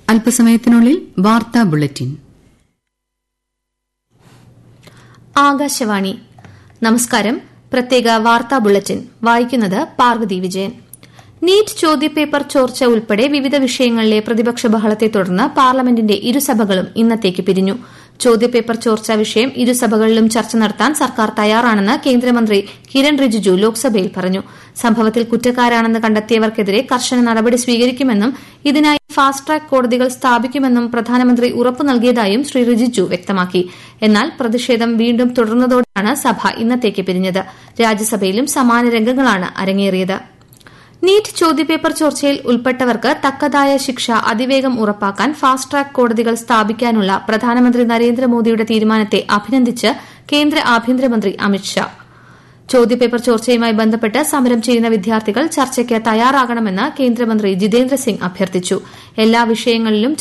അല്പസമയത്തിനുള്ളിൽ വാർത്താ ബുള്ളറ്റിൻ ആകാശവാണി നമസ്കാരം പ്രത്യേക വാർത്താ ബുള്ളറ്റിൻ വായിക്കുന്നത് പാർവതി വിജയൻ നീറ്റ് ചോദ്യപേപ്പർ ചോർച്ച ഉൾപ്പെടെ വിവിധ വിഷയങ്ങളിലെ പ്രതിപക്ഷ ബഹളത്തെ തുടർന്ന് പാർലമെന്റിന്റെ ഇരുസഭകളും ഇന്നത്തേക്ക് പിരിഞ്ഞു ചോദ്യപേപ്പർ ചോർച്ച വിഷയം ഇരുസഭകളിലും ചർച്ച നടത്താൻ സർക്കാർ തയ്യാറാണെന്ന് കേന്ദ്രമന്ത്രി കിരൺ റിജിജു ലോക്സഭയിൽ പറഞ്ഞു സംഭവത്തിൽ കുറ്റക്കാരാണെന്ന് കണ്ടെത്തിയവർക്കെതിരെ കർശന നടപടി സ്വീകരിക്കുമെന്നും ഇതിനായി ഫാസ്റ്റ് ട്രാക്ക് കോടതികൾ സ്ഥാപിക്കുമെന്നും പ്രധാനമന്ത്രി ഉറപ്പു നൽകിയതായും ശ്രീ റിജിജു വ്യക്തമാക്കി എന്നാൽ പ്രതിഷേധം വീണ്ടും തുടർന്നതോടെയാണ് സഭ ഇന്നത്തേക്ക് പിരിഞ്ഞത് രാജ്യസഭയിലും സമാന രംഗങ്ങളാണ് അരങ്ങേറിയത് നീറ്റ് ചോദ്യപേപ്പർ ചോർച്ചയിൽ ഉൾപ്പെട്ടവർക്ക് തക്കതായ ശിക്ഷ അതിവേഗം ഉറപ്പാക്കാൻ ഫാസ്റ്റ് ട്രാക്ക് കോടതികൾ സ്ഥാപിക്കാനുള്ള പ്രധാനമന്ത്രി നരേന്ദ്രമോദിയുടെ തീരുമാനത്തെ അഭിനന്ദിച്ച് കേന്ദ്ര ആഭ്യന്തരമന്ത്രി അമിത്ഷാ ചോദ്യപേപ്പർ ചോർച്ചയുമായി ബന്ധപ്പെട്ട് സമരം ചെയ്യുന്ന വിദ്യാർത്ഥികൾ ചർച്ചയ്ക്ക് തയ്യാറാകണമെന്ന് കേന്ദ്രമന്ത്രി ജിതേന്ദ്ര സിംഗ് അഭ്യർത്ഥിച്ചു എല്ലാ വിഷയങ്ങളിലും